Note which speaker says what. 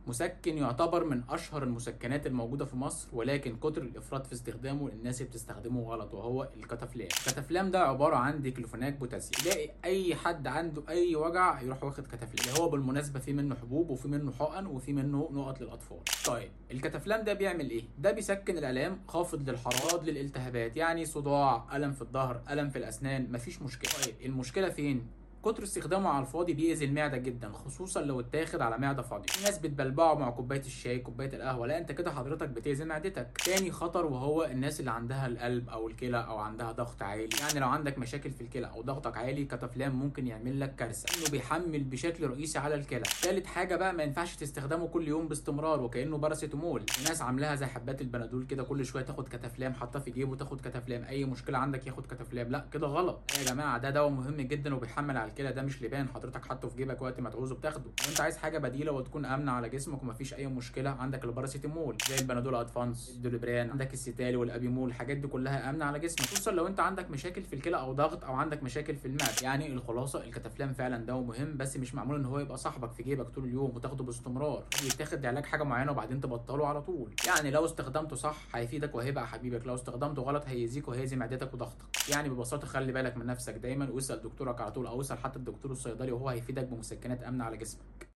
Speaker 1: مسكن يعتبر من اشهر المسكنات الموجوده في مصر ولكن كتر الافراط في استخدامه الناس بتستخدمه غلط وهو الكتافلام الكتافلام ده عباره عن ديكلوفيناك بوتاسيوم تلاقي اي حد عنده اي وجع يروح واخد كتافلام اللي هو بالمناسبه في منه حبوب وفي منه حقن وفي منه نقط للاطفال طيب الكتافلام ده بيعمل ايه ده بيسكن الالام خافض للحرارات للالتهابات يعني صداع الم في الظهر الم في الاسنان مفيش مشكله طيب المشكله فين كتر استخدامه على الفاضي بيأذي المعده جدا خصوصا لو اتاخد على معده فاضيه في ناس بتبلبعه مع كوبايه الشاي كوبايه القهوه لا انت كده حضرتك بتأذي معدتك تاني خطر وهو الناس اللي عندها القلب او الكلى او عندها ضغط عالي يعني لو عندك مشاكل في الكلى او ضغطك عالي كتافلام ممكن يعمل لك كارثه انه بيحمل بشكل رئيسي على الكلى ثالث حاجه بقى ما ينفعش تستخدمه كل يوم باستمرار وكانه باراسيتامول الناس عاملاها زي حبات البنادول كده كل شويه تاخد كتافلام حاطاه في جيبه تاخد كتافلام اي مشكله عندك ياخد كتافلام لا كده غلط يا جماعه ده دواء مهم جدا وبيحمل على الكلى ده مش لبان حضرتك حاطه في جيبك وقت ما تعوزه بتاخده لو انت عايز حاجه بديله وتكون امنه على جسمك ومفيش اي مشكله عندك الباراسيتامول زي البنادول ادفانس الدوليبران عندك السيتال والابيمول الحاجات دي كلها امنه على جسمك خصوصا لو انت عندك مشاكل في الكلى او ضغط او عندك مشاكل في المعده يعني الخلاصه الكتافلام فعلا دواء مهم بس مش معمول ان هو يبقى صاحبك في جيبك طول اليوم وتاخده باستمرار يتاخد علاج حاجه معينه وبعدين تبطله على طول يعني لو استخدمته صح هيفيدك وهيبقى حبيبك لو استخدمته غلط هيأذيك وهيأذي معدتك وضغطك يعني ببساطه خلي بالك من نفسك دايما واسال دكتورك على طول او اسال حتى الدكتور الصيدلي وهو هيفيدك بمسكنات امنه على جسمك